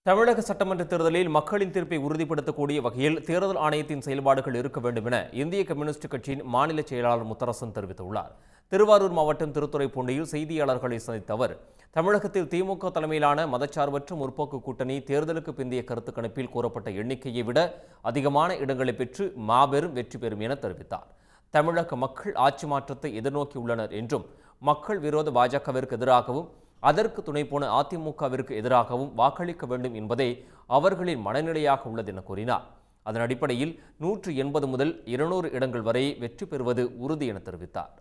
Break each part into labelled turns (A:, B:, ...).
A: தமிழக சட்டமன்ற தேர்தலில் மக்களின் தீர்ப்பை உறுதிப்படுத்தக்கூடிய வகையில் தேர்தல் ஆணையத்தின் செயல்பாடுகள் இருக்க வேண்டும் என இந்திய கம்யூனிஸ்ட் கட்சியின் மாநில செயலாளர் முத்தரசன் தெரிவித்துள்ளார் திருவாரூர் மாவட்டம் திருத்துறைப்பூண்டியில் செய்தியாளர்களை சந்தித்த அவர் தமிழகத்தில் திமுக தலைமையிலான மதச்சார்பற்ற முற்போக்கு கூட்டணி தேர்தலுக்கு பிந்தைய கருத்து கணிப்பில் கூறப்பட்ட எண்ணிக்கையை விட அதிகமான இடங்களை பெற்று மாபெரும் வெற்றி பெறும் என தெரிவித்தார் தமிழக மக்கள் ஆட்சி மாற்றத்தை எதிர்நோக்கியுள்ளனர் என்றும் மக்கள் விரோத பாஜகவிற்கு எதிராகவும் அதற்கு துணை போன அதிமுகவிற்கு எதிராகவும் வாக்களிக்க வேண்டும் என்பதே அவர்களின் மனநிலையாக உள்ளது என கூறினார் அதன் அடிப்படையில் நூற்று எண்பது முதல் இருநூறு இடங்கள் வரை வெற்றி பெறுவது உறுதி என தெரிவித்தார்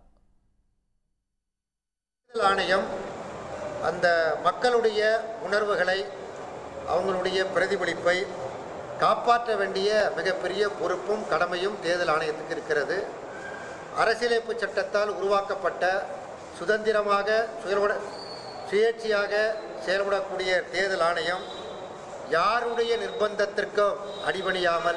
B: தேர்தல் ஆணையம் அந்த மக்களுடைய உணர்வுகளை அவங்களுடைய பிரதிபலிப்பை காப்பாற்ற வேண்டிய மிகப்பெரிய பொறுப்பும் கடமையும் தேர்தல் ஆணையத்துக்கு இருக்கிறது அரசியலமைப்பு சட்டத்தால் உருவாக்கப்பட்ட சுதந்திரமாக சுயல்பட சுயேட்சையாக செயல்படக்கூடிய தேர்தல் ஆணையம் யாருடைய நிர்பந்தத்திற்கும் அடிபணியாமல்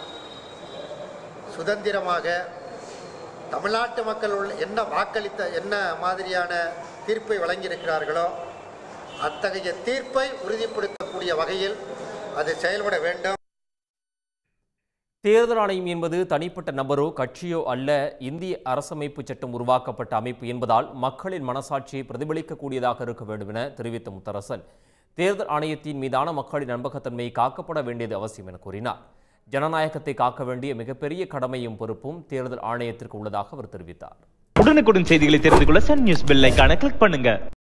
B: சுதந்திரமாக தமிழ்நாட்டு மக்கள் உள்ள என்ன வாக்களித்த என்ன மாதிரியான தீர்ப்பை வழங்கியிருக்கிறார்களோ அத்தகைய தீர்ப்பை உறுதிப்படுத்தக்கூடிய வகையில் அது செயல்பட வேண்டும்
A: தேர்தல் ஆணையம் என்பது தனிப்பட்ட நபரோ கட்சியோ அல்ல இந்திய அரசமைப்பு சட்டம் உருவாக்கப்பட்ட அமைப்பு என்பதால் மக்களின் மனசாட்சியை பிரதிபலிக்கக்கூடியதாக இருக்க வேண்டும் என தெரிவித்த முத்தரசன் தேர்தல் ஆணையத்தின் மீதான மக்களின் நம்பகத்தன்மை காக்கப்பட வேண்டியது அவசியம் என கூறினார் ஜனநாயகத்தை காக்க வேண்டிய மிகப்பெரிய கடமையும் பொறுப்பும் தேர்தல் ஆணையத்திற்கு உள்ளதாக அவர் தெரிவித்தார்
C: உடனுக்குடன் செய்திகளை தெரிந்து கொள்ள சன் நியூஸ் பெல் ஐகானை கிளிக் பண்ணுங்க